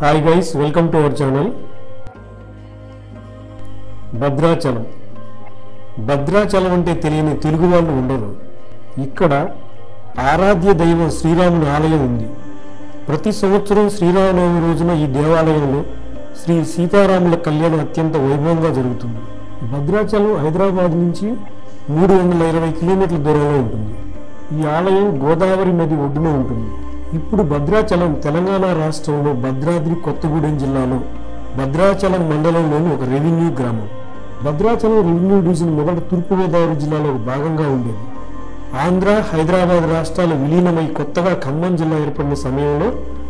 hi guys welcome to our channel Bhadrachalam Bhadrachalam అంటే తెలియని తెలుగు వాళ్ళు ఉండరు ఇక్కడ ఆరాధ్య దైవం శ్రీరాముని ఆలయం ఉంది ప్రతి సంవత్సరం శ్రీరామనవమి రోజున ఈ దేవాలయంలో శ్రీ సీతారాముల కళ్యాణం అత్యంత వైభవంగా జరుగుతుంది భద్రాచలం హైదరాబాద్ నుంచి మూడు వందల ఇరవై కిలోమీటర్ల దూరంలో ఉంటుంది ఈ ఆలయం గోదావరి నది ఒడ్డున ఉంటుంది ఇప్పుడు భద్రాచలం తెలంగాణ రాష్ట్రంలో భద్రాద్రి కొత్తగూడెం జిల్లాలో భద్రాచలం మండలంలోని ఒక రెవెన్యూ గ్రామం భద్రాచలం రెవెన్యూ డివిజన్ మొదట తూర్పుగోదావరి జిల్లాలో ఒక భాగంగా ఉండేది ఆంధ్ర హైదరాబాద్ రాష్ట్రాలు విలీనమై కొత్తగా ఖమ్మం జిల్లా ఏర్పడిన సమయంలో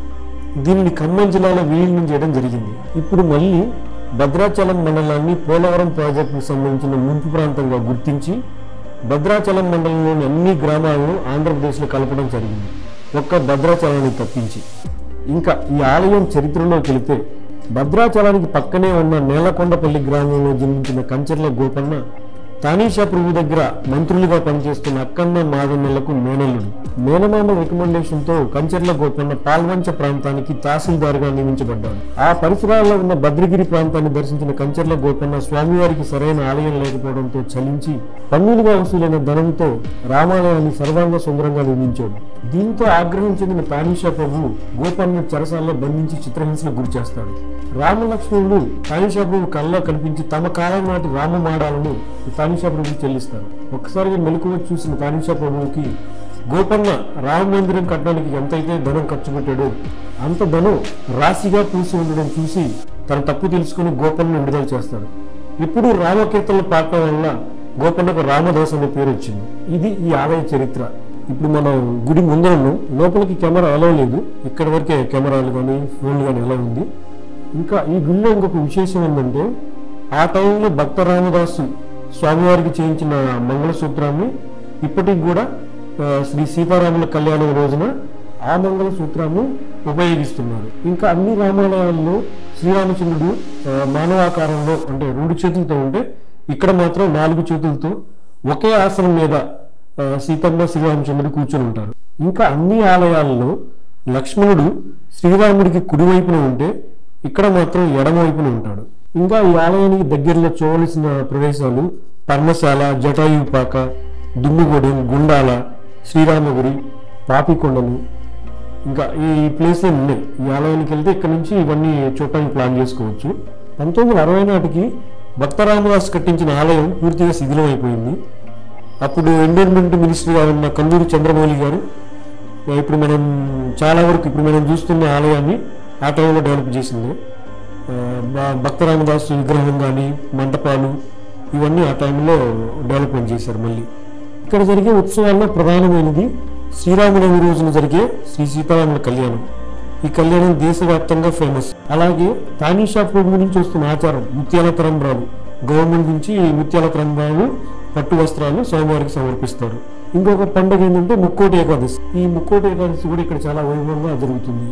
దీనిని ఖమ్మం జిల్లాలో విలీనం చేయడం జరిగింది ఇప్పుడు మళ్ళీ భద్రాచలం మండలాన్ని పోలవరం ప్రాజెక్టుకు సంబంధించిన ముంపు ప్రాంతంగా గుర్తించి భద్రాచలం మండలంలోని అన్ని గ్రామాలను ఆంధ్రప్రదేశ్లో కలపడం జరిగింది ఒక్క భద్రాచలాన్ని తప్పించి ఇంకా ఈ ఆలయం చరిత్రలోకి వెళితే భద్రాచలానికి పక్కనే ఉన్న నేలకొండపల్లి గ్రామంలో జన్మించిన కంచర్ల గోపన్న తానీషా ప్రభు దగ్గర మంత్రులుగా పనిచేస్తున్న అక్కన్న మాదన్నలకు మేనల్లుడు మేనమామ రికమెండేషన్ తో కంచర్ల గోపన్న పాల్వంచ ప్రాంతానికి తహసీల్దార్గా నియమించబడ్డాడు ఆ పరిసరాల్లో ఉన్న భద్రగిరి ప్రాంతాన్ని దర్శించిన కంచర్ల గోపన్న స్వామివారికి సరైన ఆలయం లేకపోవడంతో చలించి పన్నులుగా వసూలైన ధనంతో రామాలయాన్ని సర్వాంగ సుందరంగా నిర్మించాడు దీంతో ఆగ్రహం చెందిన తానీషా ప్రభు గోపన్న చెరసాల్లో బంధించి చిత్రహింసలకు గురి చేస్తాడు రామలక్ష్మణుడు తానీషా ప్రభు కళ్ళలో కనిపించి తమ కాలం నాటి రామమాడాలను తానీషా ప్రభు చెల్లిస్తారు ఒక్కసారిగా మెలకువ చూసిన తానీషా ప్రభువుకి గోపన్న రామ మందిరం కట్టడానికి ఎంతైతే ధనం ఖర్చు పెట్టాడో అంత ధనం రాశిగా పూసి ఉండడం చూసి తన తప్పు తెలుసుకుని గోపన్న విడుదల చేస్తాడు ఇప్పుడు రామకీర్తనలు పాడటం వల్ల గోపన్నకు రామదాస్ అనే పేరు వచ్చింది ఇది ఈ ఆలయ చరిత్ర ఇప్పుడు మనం గుడి ముందర ఉన్నాం లోపలికి కెమెరా అలా లేదు ఇక్కడ వరకే కెమెరాలు కానీ ఫోన్లు కానీ ఎలా ఉంది ఇంకా ఈ గుడిలో ఇంకొక విశేషం ఏంటంటే ఆ టైంలో భక్త రామదాసు స్వామివారికి చేయించిన మంగళసూత్రాన్ని ఇప్పటికి కూడా ఆ, శ్రీ సీతారాముల కళ్యాణం రోజున ఆ మంగళసూత్రాన్ని ఉపయోగిస్తున్నారు ఇంకా అన్ని రామాలయాల్లో శ్రీరామచంద్రుడు ఆ, మానవాకారంలో అంటే రెండు చేతులతో ఉంటే ఇక్కడ మాత్రం నాలుగు చేతులతో ఒకే ఆసనం మీద ఆ, సీతమ్మ శ్రీరామచంద్రుడు కూర్చొని ఉంటారు ఇంకా అన్ని ఆలయాల్లో లక్ష్మణుడు శ్రీరాముడికి కుడివైపున ఉంటే ఇక్కడ మాత్రం ఎడమవైపున ఉంటాడు ఇంకా ఈ ఆలయానికి దగ్గరలో చూడవలసిన ప్రదేశాలు పర్ణశాల జటాయుపాక దుమ్ముగూడెం గుండాల శ్రీరామగుడి పాపికొండలు ఇంకా ఈ ప్లేస్లో ఉన్నాయి ఈ ఆలయానికి వెళ్తే ఇక్కడ నుంచి ఇవన్నీ చూడటానికి ప్లాన్ చేసుకోవచ్చు పంతొమ్మిది వందల అరవై నాటికి భక్త రామదాస్ కట్టించిన ఆలయం పూర్తిగా శిథిలం అయిపోయింది అప్పుడు ఎండోర్మెంట్ మినిస్టర్గా ఉన్న కల్లూరి చంద్రమౌళి గారు ఇప్పుడు మనం చాలా వరకు ఇప్పుడు మనం చూస్తున్న ఆలయాన్ని ఆ టైంలో డెవలప్ చేసింది ఆ, భ- భక్త రామదాసు విగ్రహం కానీ మంటపాలు ఇవన్నీ ఆ టైంలో డెవలప్మెంట్ చేశారు మళ్ళీ ఇక్కడ జరిగే ఉత్సవాల్లో ప్రధానమైనది శ్రీరామనవమి రోజున జరిగే శ్రీ సీతారాముల కళ్యాణం ఈ కళ్యాణం దేశవ్యాప్తంగా ఫేమస్ అలాగే తానీషా ప్రభు నుంచి వస్తున్న ఆచారం ముత్యాల తరంబ్రాలు గవర్నమెంట్ నుంచి ఈ ముత్యాల తరంబ్రాలు పట్టు వస్త్రాలు స్వామివారికి సమర్పిస్తారు ఇంకొక పండుగ ఏంటంటే ముక్కోటి ఏకాదశి ఈ ముక్కోటి ఏకాదశి కూడా ఇక్కడ చాలా వైభవంగా జరుగుతుంది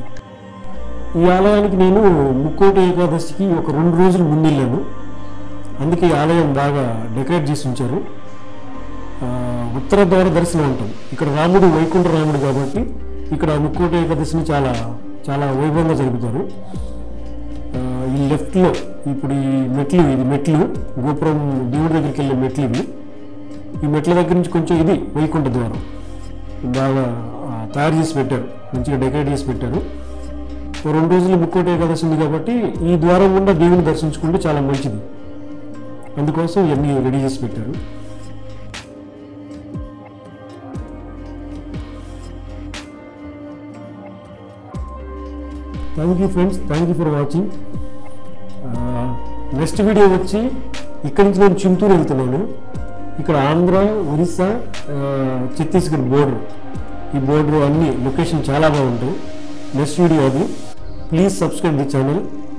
ఈ ఆలయానికి నేను ముక్కోటి ఏకాదశికి ఒక రెండు రోజులు ముందు వెళ్ళాను అందుకే ఈ ఆలయం బాగా డెకరేట్ చేసి ఉంచారు ఆ, ఉత్తర ద్వార దర్శనం ఉంటుంది ఇక్కడ రాముడు వైకుంఠ రాముడు కాబట్టి ఇక్కడ ముక్కోటి ఏకాదశిని చాలా చాలా వైభవంగా జరుపుతారు ఆ, ఈ లెఫ్ట్లో ఇప్పుడు ఈ మెట్లు ఇది మెట్లు గోపురం దేవుడి దగ్గరికి వెళ్ళే మెట్లు ఇవి ఈ మెట్ల దగ్గర నుంచి కొంచెం ఇది వైకుంఠ ద్వారం బాగా ఆ, తయారు చేసి పెట్టారు మంచిగా డెకరేట్ చేసి పెట్టారు ఓ రెండు రోజులు ముక్కోటి ఏకాదశి ఉంది కాబట్టి ఈ ద్వారం గుండా దేవుని దర్శించుకుంటే చాలా మంచిది అందుకోసం ఇవన్నీ రెడీ చేసి పెట్టారు thank you friends thank you for watching next video వచ్చి ఇక్కడి నుంచి నేను చింతూరు వెళ్తున్నాను ఇక్కడ ఆంధ్ర ఒరిస్సా ఆ, ఛత్తీస్గఢ్ బోర్డర్ ఈ బోర్డర్ అన్ని లొకేషన్ చాలా బాగుంటాయి నెక్స్ట్ వీడియో అది ప్లీజ్ సబ్స్క్రైబ్ ది ఛానల్